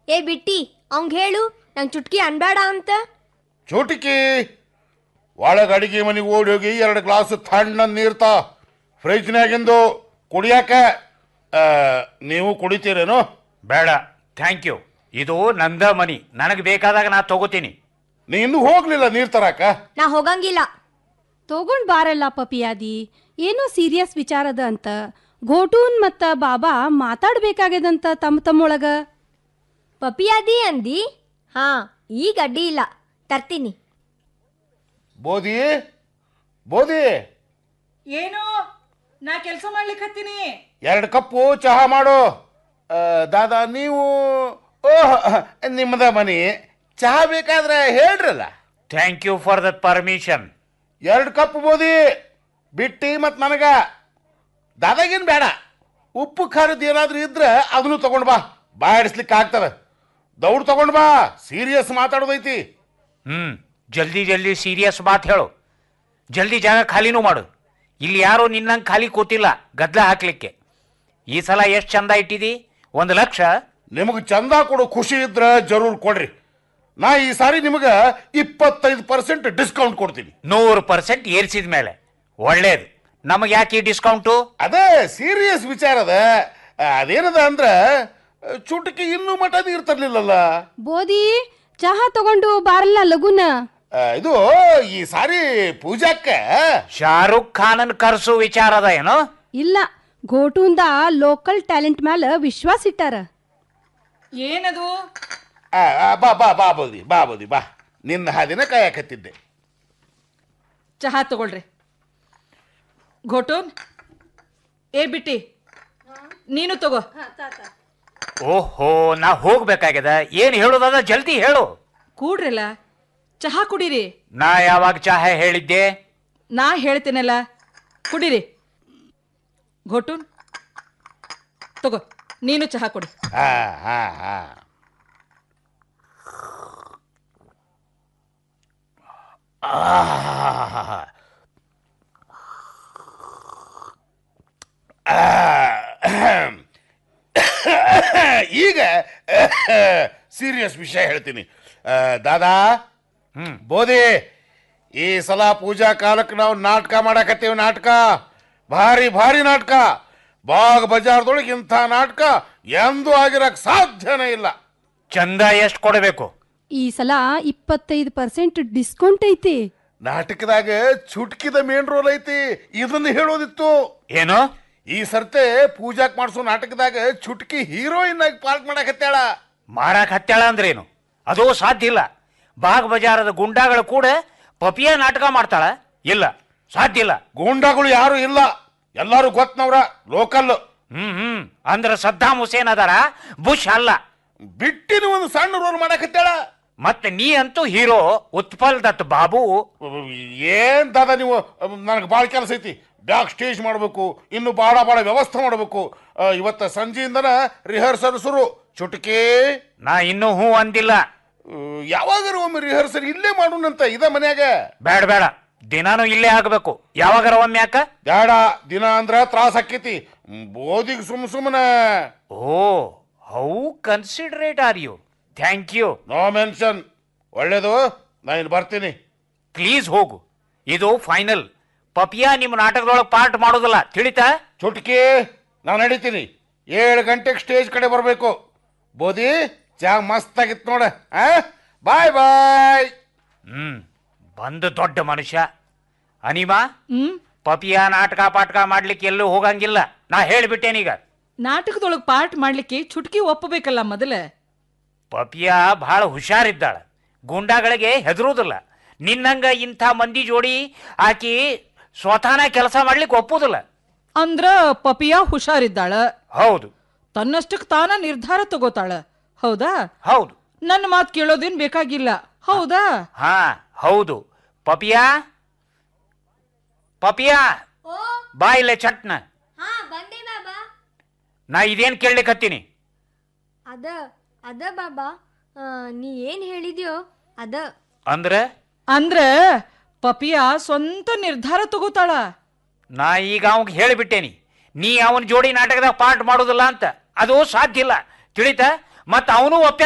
ಏ ಬಿಟ್ಟಿ ಅವಂಗ್ ಹೇಳು ನಂಗೆ ಚುಟ್ಕಿ ಅನ್ಬೇಡ ಅಂತ ಚೂಟಿಕಿ ಒಳಗೆ ಅಡಿಗೆ ಮನೆಗೆ ಓಡಿ ಹೋಗಿ ಎರಡು ಗ್ಲಾಸ್ ತಣ್ಣ ನೀರ್ತ ಫ್ರಿಜ್ನಾಗಿಂದು ಕುಡಿಯಾಕ ಆ, ನೀವು ಕುಡಿತೀರೇನು ಬೇಡ ಥ್ಯಾಂಕ್ ಯು ಇದು ನಂದ ಮನಿ ನನಗೆ ಬೇಕಾದಾಗ ನಾ ತಗೋತೀನಿ ನೀ ಇನ್ನೂ ಹೋಗ್ಲಿಲ್ಲ ನೀರ್ ತರಾಕ ನಾ ಹೋಗಂಗಿಲ್ಲ ತಗೊಂಡ್ ಬಾರಲ್ಲ ಪಪಿಯಾದಿ ಏನೋ ಸೀರಿಯಸ್ ವಿಚಾರದ ಅಂತ ಘೋಟೂನ್ ಮತ್ತ ಬಾಬಾ ಮಾತಾಡ್ಬೇಕಾಗ್ಯದಂತ ತಮ್ಮ ತಮ್ಮೊಳಗ ಪಪಿಯಾದಿ ಅಂದಿ ಹಾ ಈಗ ಅಡ್ಡಿ ಇಲ್ಲ ತರ್ತೀನಿ ಬೋದಿ ಬೋದಿ ಏನು ನಾ ಕೆಲಸ ಮಾಡ್ಲಿಕ್ಕೆ ಹತ್ತೀನಿ ಎರಡು ಕಪ್ಪು ಚಹಾ ಮಾಡು ಆ, ದಾದಾ ನೀವು ಓಹ್ ನಿಮ್ಮದ ಮನಿ ಚಹಾ ಬೇಕಾದ್ರೆ ಹೇಳ್ರಲ್ಲ thank you for the permission ಎರಡು ಕಪ್ ಬೋದಿ ಬಿಟ್ಟಿ ಮತ್ತು ನನಗ ದಾದಾಗೇನು ಬೇಡ ಉಪ್ಪು ಖಾರದ್ದು ಏನಾದ್ರೂ ಇದ್ರೆ ಅದನ್ನು ತಗೊಂಡ್ ಬಾ ಬಾಯಿಡಿಸ್ಲಿಕ್ಕೆ ಆಗ್ತವೆ ದೌಡ್ ತಗೊಂಡ್ ಬಾ ಸೀರಿಯಸ್ ಮಾತಾಡೋದೈತಿ ಹ್ಮ್ ಜಲ್ದಿ ಜಲ್ದಿ ಸೀರಿಯಸ್ ಮಾತು ಹೇಳು ಜಲ್ದಿ ಜಾಗ ಖಾಲಿನೂ ಮಾಡು ಇಲ್ಲಿ ಯಾರು ನಿನ್ನಂಗೆ ಖಾಲಿ ಕೂತಿಲ್ಲ ಗದ್ಲ ಹಾಕ್ಲಿಕ್ಕೆ ಈ ಸಲ ಎಷ್ಟು ಚಂದ ಇಟ್ಟಿದಿ ಒಂದು ಲಕ್ಷ ನಿಮಗೆ ಚಂದ ಕೊಡೋ ಖುಷಿ ಇದ್ರೆ ಜರೂರ್ ಕೊಡ್ರಿ ನಾ ಈ ಸಾರಿ ನಿಮಗೆ ಇಪ್ಪತ್ತೈದು ಪರ್ಸೆಂಟ್ ಡಿಸ್ಕೌಂಟ್ ಕೊಡ್ತೀನಿ ನೂರು ಪರ್ಸೆಂಟ್ ಏರಿಸಿದ ಮೇಲೆ ಒಳ್ಳೇದು ನಮಗೆ ಯಾಕೆ ಈ ಡಿಸ್ಕೌಂಟು ಅದೇ ಸೀರಿಯಸ್ ವಿಚಾರ ಅದ ಅದೇನದ ಅಂದ್ರೆ ಚುಟುಕಿ ಇನ್ನೂ ಮಠ ನೀರು ತರ್ಲಿಲ್ಲಲ್ಲ ಬೋದಿ ಚಹಾ ತಗೊಂಡು ಬಾರಲ್ಲ ಲಗುನ ಆ, ಇದು ಈ ಸಾರಿ ಪೂಜಾಕ್ಕ ಶಾರುಖ್ ಖಾನನ್ ಕರ್ಸು ವಿಚಾರ ಅದ ಏನೋ ಇಲ್ಲ ಘೋಟೂನ್ದ ಲೋಕಲ್ ಟ್ಯಾಲೆಂಟ್ ಮ್ಯಾಲ ವಿಶ್ವಾಸ ಇಟ್ಟಾರ ಏನದು ಆ, ಆ, ಬಾ ಬಾ ಬಾ ಬೋದಿ ಬಾ ಬೋದಿ ಬಾ ನಿನ್ನ ಹಾದಿನ ಕಾಯಕತ್ತಿದ್ದೆ ಚಹಾ ತಗೊಳ್ರಿ ಘೋಟೂನ್ ಏ ಬಿಟ್ಟಿ ನೀನು ತಗೋ ಓಹೋ ನಾ ಹೋಗ್ಬೇಕಾಗ್ಯದ ಏನು ಹೇಳೋದದ ಜಲ್ದಿ ಹೇಳು ಕೂಡ್ರಲ್ಲ ಚಹಾ ಕುಡೀರಿ ನಾ ಯಾವಾಗ ಚಾಹೆ ಹೇಳಿದ್ದೆ ನಾ ಹೇಳ್ತೀನಲ್ಲ ಕುಡೀರಿ ಘೋಟೂನ್ ತಗೋ ನೀನು ಚಹಾ ಕೊಡಿ ಹಾ ಹಾ ಹಾ ಆಹ್. ಆಹ್. ಈಗ ಸೀರಿಯಸ್ ವಿಷಯ ಹೇಳ್ತೀನಿ ಆ, ದಾದಾ ಬೋಧಿ ಈ ಸಲ ಪೂಜಾ ಕಾಲಕ್ಕೆ ನಾವು ನಾಟಕ ಮಾಡಕತ್ತೀವಿ ನಾಟಕ ಭಾರಿ ಭಾರಿ ನಾಟಕ ಬಾಗ್ ಬಜಾರ್ದೊಳಗೆ ಇಂಥ ನಾಟಕ ಎಂದೂ ಆಗಿರಕ್ ಸಾಧ್ಯನೇ ಇಲ್ಲ ಚಂದ ಎಷ್ಟು ಕೊಡಬೇಕು ಈ ಸಲ ಇಪ್ಪತ್ತೈದು ಪರ್ಸೆಂಟ್ ಡಿಸ್ಕೌಂಟ್ ಐತಿ ನಾಟಕದಾಗ ಚುಟ್ಕಿದ ಮೇನ್ ರೋಲ್ ಐತಿ ಇದನ್ನ ಹೇಳೋದಿತ್ತು ಏನು ಈ ಸರ್ತೆ ಪೂಜಾಕ್ ಮಾಡಿಸೋ ನಾಟಕದಾಗ ಚುಟ್ಕಿ ಹೀರೋಯಿನ್ ಆಗಿ ಪಾರ್ಟ್ ಮಾಡಕತ್ತಾಳ ಮಾರಾಕ್ ಹತ್ಯಾಳ ಅಂದ್ರೇನು ಅದು ಸಾಧ್ಯ ಇಲ್ಲ ಬಾಗ್ ಬಜಾರದ ಗುಂಡಾಗಳು ಕೂಡ ಪಪಿಯ ನಾಟಕ ಮಾಡ್ತಾಳ ಇಲ್ಲ ಸಾಧ್ಯ ಇಲ್ಲ ಗೂಂಡಾಗಳು ಯಾರು ಇಲ್ಲ ಎಲ್ಲಾರು ಗೊತ್ತನವ್ರ ಲೋಕಲ್ ಹ್ಮ್ ಹ್ಮ್ ಅಂದ್ರ ಸದ್ದಾಮ್ ಹುಸೇನ್ ಅದಾರ ಬುಷ್ ಅಲ್ಲ ಬಿಟ್ಟಿನ ಒಂದು ಸಣ್ಣ ರೋಲ್ ಮಾಡಕತ್ತಾಳ ಮತ್ತೆ ನೀ ಅಂತೂ ಹೀರೋ ಉತ್ಪಲ್ ದತ್ ಬಾಬು ಏನ್ ದಾದ ನೀವು ನನಗೆ ಭಾಳ ಕೆಲಸ ಐತಿ ಬ್ಯಾಕ್ ಸ್ಟೇಜ್ ಮಾಡಬೇಕು ಇನ್ನು ಭಾಳ ಭಾಳ ವ್ಯವಸ್ಥೆ ಮಾಡಬೇಕು ಇವತ್ತ ಸಂಜೆಯಿಂದನ ರಿಹರ್ಸಲ್ ಶುರು ಚುಟಕಿ ನಾ ಇನ್ನೂ ಹೂ ಅಂದಿಲ್ಲ ಯಾವಾಗಾರ ಒಮ್ಮೆ ರಿಹರ್ಸಲ್ ಇಲ್ಲೇ ಮಾಡೋಣಂತ ಇದ ಮನ್ಯಾಗ ಬೇಡ ಬೇಡ ದಿನಾನು ಇಲ್ಲೇ ಆಗ್ಬೇಕು ಯಾವಾಗರ ಒಮ್ಮೆ ಯಾಕ ಬ್ಯಾಡ ದಿನ ಅಂದ್ರ ತ್ರಾಸ ಆಕ್ಕೈತಿ ಬೋದಿಗ್ ಸುಮ್ ಸುಮ್ಮನೆ oh how considerate are you thank you no mention ಒಳ್ಳೇದು ನಾ ಇನ್ನು ಬರ್ತೀನಿ ಪ್ಲೀಸ್ ಹೋಗು ಇದು ಫೈನಲ್ ಪಪಿಯಾ ನಿಮ್ಮ ನಾಟಕದೊಳಗೆ ಪಾರ್ಟ್ ಮಾಡೋದಿಲ್ಲ ತಿಳಿತಾ ಚುಟ್ಕಿ ನಾನು ನಡೀತೀನಿ ಏಳು ಗಂಟೆಗೆ ಸ್ಟೇಜ್ ಕಡೆ ಬರಬೇಕು ಬೋದಿ ಚಾ ಮಸ್ತ್ ಆಗಿತ್ತು ನೋಡ ಬಾಯ್ ಬಾಯ್ ಹ್ಮ್ ಬಂದು ದೊಡ್ಡ ಮನುಷ್ಯ ಅನಿಮಾ ಹ್ಮ್ ಪಪಿಯಾ ನಾಟಕ ಪಾಟಕ ಮಾಡ್ಲಿಕ್ಕೆ ಎಲ್ಲೂ ಹೋಗಂಗಿಲ್ಲ ನಾ ಹೇಳ್ಬಿಟ್ಟೇನೀಗ ನಾಟಕದೊಳಗೆ ಪಾರ್ಟ್ ಮಾಡ್ಲಿಕ್ಕೆ ಚುಟ್ಕಿ ಒಪ್ಪಬೇಕಲ್ಲ ಮೊದಲ ಪಪಿಯಾ ಬಹಳ ಹುಷಾರಿದ್ದಾಳ ಗುಂಡಾಗಳಿಗೆ ಹೆದರುವುದಿಲ್ಲ ನಿನ್ನಂಗ ಇಂಥ ಮಂದಿ ಜೋಡಿ ಆಕಿ ಸ್ವತಃನ ಕೆಲಸ ಮಾಡ್ಲಿಕ್ಕೆ ಒಪ್ಪುದಿಲ್ಲ ಅಂದ್ರ ಪಪಿಯಾ ಹುಷಾರಿದ್ದಾಳ ಹೌದು ತನ್ನಷ್ಟಕ್ಕೆ ತಾನ ನಿರ್ಧಾರ ತಗೋತಾಳ ಹೌದಾ ಹೌದು ನನ್ನ ಮಾತು ಕೇಳೋದೇನ್ ಬೇಕಾಗಿಲ್ಲ ಹೌದಾ ಹಾ ಹೌದು ಪಪಿಯಾ ಪಪಿಯಾ ಓ ಬಾ ಇಲ್ಲೇ ಚಟ್ನ ಹಾ ಬಂದೆ ಬಾಬಾ ನಾ ಇದೇನ್ ಕೇಳಲಿಕ್ಕತ್ತೀನಿ ಅದ ಅದ ಬಾಬಾ ಆ, ನೀ ಏನ್ ಹೇಳಿದ್ಯೋ ಅದ ಅಂದ್ರೆ ಅಂದ್ರ ಪಪಿಯಾ ಸ್ವಂತ ನಿರ್ಧಾರ ತಗೋತಾಳ ನಾ ಈಗ ಅವಂಗೆ ಹೇಳಿಬಿಟ್ಟೇನಿ ನೀ ಅವನ ಜೋಡಿ ನಾಟಕದಾಗ ಪಾರ್ಟ್ ಮಾಡೋದಿಲ್ಲ ಅಂತ ಅದು ಸಾಧ್ಯ ಇಲ್ಲ ತಿಳಿತಾ ಮತ್ತು ಅವನು ಒಪ್ಪ